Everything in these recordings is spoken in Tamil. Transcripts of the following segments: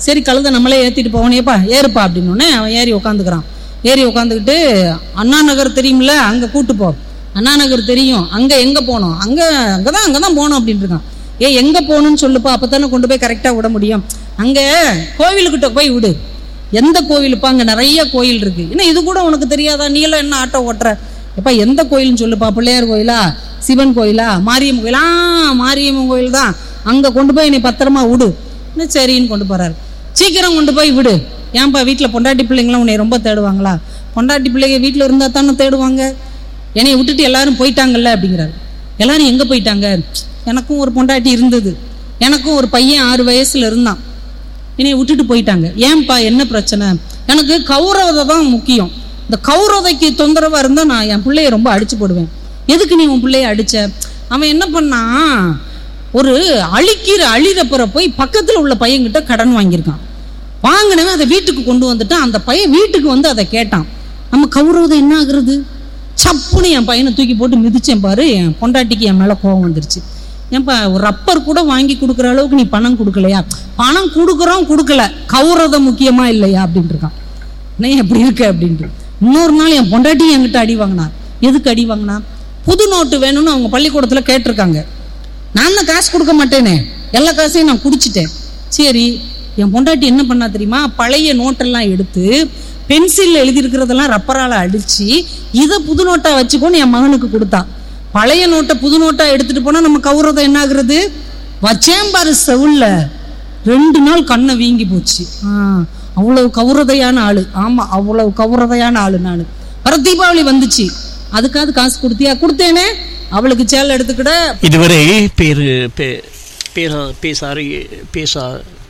சரி கழுதை நம்மளே ஏற்றிட்டு போவனேப்பா ஏறுப்பா அப்படின்னோடனே அவன் ஏறி உட்காந்துக்கிறான் ஏறி உட்காந்துக்கிட்டு அண்ணா நகர் தெரியும்ல அங்கே கூட்டு போ அண்ணா நகர் தெரியும் அங்கே எங்கே போகணும் அங்கே அங்கே தான் அங்கே தான் போகணும் அப்படின்னு இருக்கான் ஏ எங்கே போகணும்னு சொல்லுப்பா அப்போ தானே கொண்டு போய் கரெக்டாக விட முடியும் அங்கே கோவிலுக்கிட்ட போய் விடு எந்த கோவிலுப்பா அங்கே நிறைய கோயில் இருக்கு என்ன இது கூட உனக்கு தெரியாதா நீ எல்லாம் என்ன ஆட்டோ ஓட்டுற எப்பா எந்த கோயில்னு சொல்லுப்பா பிள்ளையார் கோயிலா சிவன் கோயிலா மாரியம்மன் கோயிலா ஆ, மாரியம்மன் கோயில் தான் அங்கே கொண்டு போய் என்னை பத்திரமா விடு இன்னும் சரின்னு கொண்டு போறாரு சீக்கிரம் கொண்டு போய் விடு ஏன்பா வீட்டில் பொண்டாட்டி பிள்ளைங்களாம் உன்னை ரொம்ப தேடுவாங்களா பொண்டாட்டி பிள்ளைங்க வீட்டில் இருந்தால் தானே தேடுவாங்க என்னை விட்டுட்டு எல்லாரும் போயிட்டாங்கல்ல அப்படிங்கிறாரு எல்லாரும் எங்கே போயிட்டாங்க எனக்கும் ஒரு பொண்டாட்டி இருந்தது எனக்கும் ஒரு பையன் ஆறு வயசுல இருந்தான் என்னை விட்டுட்டு போயிட்டாங்க ஏன்பா என்ன பிரச்சனை எனக்கு கௌரவதை தான் முக்கியம் இந்த கௌரவதைக்கு தொந்தரவா இருந்தா நான் என் பிள்ளைய ரொம்ப அடிச்சு போடுவேன் எதுக்கு நீ உன் பிள்ளைய அடிச்ச அவன் என்ன பண்ணான் ஒரு அழிக்கிற அழிறப்புற போய் பக்கத்துல உள்ள பையன்கிட்ட கடன் வாங்கியிருக்கான் வாங்கினவன் அதை வீட்டுக்கு கொண்டு வந்துட்டான் அந்த பையன் வீட்டுக்கு வந்து அதை கேட்டான் நம்ம கௌரவதை என்ன ஆகுறது சப்புன்னு என் பையனை தூக்கி போட்டு மிதிச்சேன் பாரு என் பொண்டாட்டிக்கு என் மேல கோவம் வந்துருச்சு ஏன்பா ஒரு ரப்பர் கூட வாங்கி கொடுக்குற அளவுக்கு நீ பணம் கொடுக்கலையா பணம் கொடுக்குறோம் கொடுக்கல கௌரவம் முக்கியமா இல்லையா அப்படின்னு இருக்கான் என்ன எப்படி இருக்க அப்படின்ட்டு இன்னொரு நாள் என் பொண்டாட்டி என்கிட்ட அடி வாங்கினா எதுக்கு அடி வாங்கினா புது நோட்டு வேணும்னு அவங்க பள்ளிக்கூடத்துல கேட்டிருக்காங்க நான் தான் காசு கொடுக்க மாட்டேனே எல்லா காசையும் நான் குடிச்சிட்டேன் சரி என் பொண்டாட்டி என்ன பண்ணா தெரியுமா பழைய நோட்டெல்லாம் எடுத்து பென்சில்ல எழுதியிருக்கிறதெல்லாம் ரப்பரால அடிச்சு இதை புது நோட்டா வச்சுக்கோன்னு என் மகனுக்கு கொடுத்தா பழைய நோட்டை புது நோட்டா எடுத்துட்டு போனா நம்ம கௌரவம் என்ன ஆகுறது வச்சேன் பாரு செவுல்ல ரெண்டு நாள் கண்ணை வீங்கி போச்சு ஆ, அவ்வளவு கௌரதையான ஆளு ஆமா அவ்வளவு கௌரதையான ஆளு நான் வர தீபாவளி வந்துச்சு அதுக்காவது காசு கொடுத்தியா கொடுத்தேனே அவளுக்கு சேலை எடுத்துக்கிட இதுவரை பேரு பே- பேரா பேசாரி பேசா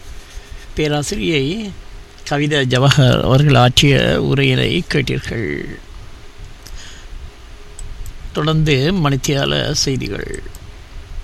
பேராசிரியை கவிதா ஜவஹர் அவர்கள் ஆற்றிய உரையினை கேட்டீர்கள் தொடர்ந்து மணித்தியால செய்திகள்